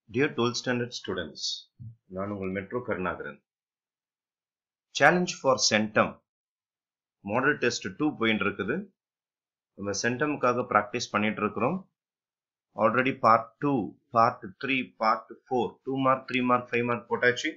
Dear 12th standard students, நான் உங்கள் Metro Karunakaran challenge for centum model test two போயின்னு இருக்குது நம்ம சென்டமுக்காக ப்ராக்டிஸ் பண்ணிட்டு இருக்கிறோம் already part two part three part four two mark three mark five mark போட்டாச்சு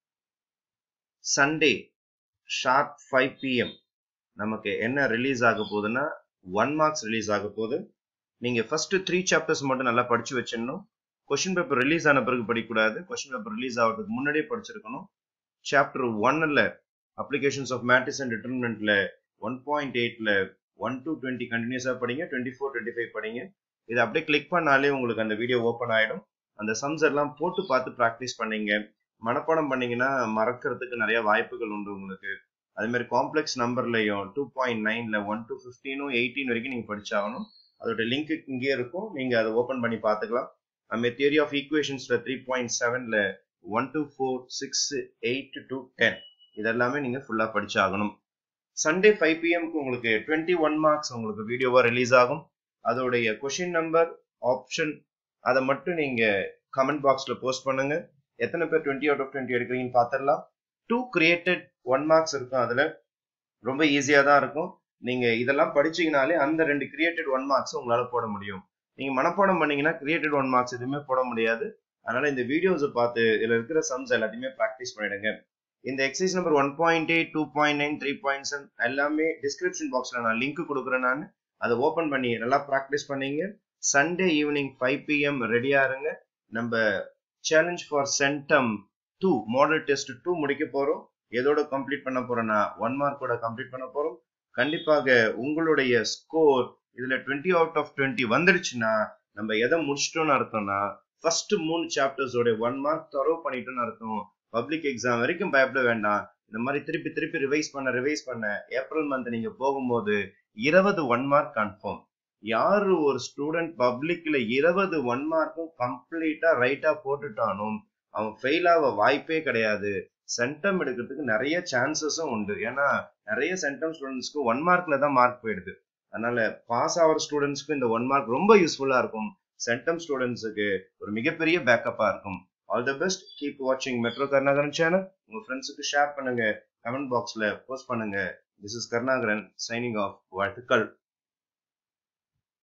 சண்டே ஷார்ப் ஃபைவ் பிஎம் நமக்கு என்ன ரிலீஸ் ஆக போகுதுன்னா ஒன் மார்க்ஸ் ரிலீஸ் ஆக போகுது நீங்க ஃபர்ஸ்ட் த்ரீ சாப்டர்ஸ் மட்டும் நல்லா படிச்சு வச்சிடணும் கொஸ்டின் பேப்பர் ரிலீஸ் ஆன பிறகு படிக்கக்கூடாது கொஸ்டின் பேப்பர் ரிலீஸ் ஆகிறதுக்கு முன்னாடியே படிச்சிருக்கணும் சாப்டர் ஒன்னில் அப்ளிகேஷன்ஸ் ஆஃப் மேட்ரிஸ் அண்ட் டிட்டர்மினன்ட்ல ஒன் பாயிண்ட் எயிட்ல ஒன் டு டுவெண்ட்டி கண்டினியூஸாக படிங்க டுவெண்ட்டி ஃபோர் டுவெண்ட்டி ஃபைவ் படிங்க இதை அப்படியே கிளிக் பண்ணாலே உங்களுக்கு அந்த வீடியோ ஓப்பன் ஆகிடும் அந்த சம்ஸ் எல்லாம் போட்டு பார்த்து ப்ராக்டிஸ் பண்ணீங்க மனப்பாடம் பண்ணீங்கன்னா மறக்கிறதுக்கு நிறைய வாய்ப்புகள் உண்டு உங்களுக்கு அதே மாதிரி காம்ப்ளெக்ஸ் நம்பர்லையும் டூ பாயிண்ட் நைன்ல ஒன் டு ஃபிஃப்டீனும் எயிட்டீன் வரைக்கும் நீங்க படிச்சாகணும் அதோட லிங்க் இங்கேயே இருக்கும் நீங்க அதை ஓப்பன் பண்ணி பார்த்துக்கலாம் நம்ம தியரி ஆஃப் ஈக்குவேஷன்ஸ்ல த்ரீ பாயிண்ட் செவன்ல one to four six eight to ten இதெல்லாமே நீங்க ஃபுல்லா படிச்சாகணும் சண்டே ஃபைவ் பிஎம்க்கு உங்களுக்கு டுவெண்ட்டி ஒன் மார்க்ஸ் உங்களுக்கு வீடியோவா ரிலீஸ் ஆகும் அதோடைய கொஷின் நம்பர் ஆப்ஷன் அதை மட்டும் நீங்க கமெண்ட் பாக்ஸ்ல போஸ்ட் பண்ணுங்க எத்தனை பேர் டுவெண்ட்டி அவுட் ஆஃப் டுவெண்ட்டி எடுக்கிறீங்கன்னு பார்த்துடலாம் டூ கிரியேட்டட் ஒன் மார்க்ஸ் இருக்கும் அதுல ரொம்ப ஈஸியா தான் இருக்கும் நீங்க இதெல்லாம் படிச்சீங்கனாலே அந்த ரெண்டு கிரியேட்டட் ஒன் மார்க்ஸ் உங்களால போட முடியும் நீங்க மனப்பாடம் பண்ணீங்கன்னா கிரியேட்டட் ஒன் மார்க்ஸ் எதுவுமே போட முடியாது அதனால இந்த வீடியோஸை பார்த்து இதுல இருக்கிற சம்ஸ் எல்லாத்தையுமே ப்ராக்டிஸ் பண்ணிடுங்க இந்த exercise number one point eight two point nine three point seven எல்லாமே டிஸ்கிரிப்ஷன் பாக்ஸ்ல நான் லிங்க் கொடுக்குறேன் நான் அதை ஓப்பன் பண்ணி நல்லா ப்ராக்டிஸ் பண்ணீங்க சண்டே ஈவினிங் ஃபைவ் பிஎம் ரெடியா இருங்க நம்ம challenge for centum two model test two முடிக்க போறோம் எதோட கம்ப்ளீட் பண்ண போறோம்னா ஒன் மார்க்கோட கம்ப்ளீட் பண்ண போறோம் கண்டிப்பாக உங்களுடைய ஸ்கோர் இதுல டுவெண்ட்டி அவுட் ஆஃப் டுவெண்ட்டி வந்துருச்சுன்னா நம்ம எதை முடிச்சிட்டோம்னு அர்த்தம்னா ஃபர்ஸ்ட் மூணு சாப்டர்ஸோட ஒன் மார்க் தரவு பண்ணிட்டோம்னு அர்த்தம் பப்ளிக் எக்ஸாம் வரைக்கும் பயப்பட வேண்டாம் இந்த மாதிரி திருப்பி திருப்பி ரிவைஸ் பண்ண ரிவைஸ் பண்ண ஏப்ரல் மந்த் நீங்க போகும்போது இருபது ஒன் மார்க் கன்ஃபார்ம் யாரு ஒரு ஸ்டூடெண்ட் பப்ளிக்ல இருபது ஒன் மார்க்கும் கம்ப்ளீட்டா ரைட்டா போட்டுட்டானும் அவன் ஃபெயில் ஆக வாய்ப்பே கிடையாது சென்டம் எடுக்கிறதுக்கு நிறைய சான்சஸும் உண்டு ஏன்னா நிறைய சென்டம் ஸ்டூடெண்ட்ஸ்க்கு ஒன் மார்க்ல தான் மார்க் போயிடுது அதனால பாஸ் ஆகிற ஸ்டூடெண்ட்ஸ்க்கு இந்த ஒன் மார்க் ரொம்ப யூஸ்ஃபுல்லா இருக்கும் சென்டம் ஸ்டூடெண்ட்ஸுக்கு ஒரு மிகப்பெரிய பேக்கப்பா இருக்கும் ஆல் தி பெஸ்ட் கீப் வாட்சிங் மெட்ரோ கருணாகரன் சேனல் உங்க ஃப்ரெண்ட்ஸுக்கு ஷேர் பண்ணுங்க கமெண்ட் பாக்ஸ்ல போஸ்ட் பண்ணுங்க this is Karunakaran signing off வாழ்த்துக்கள்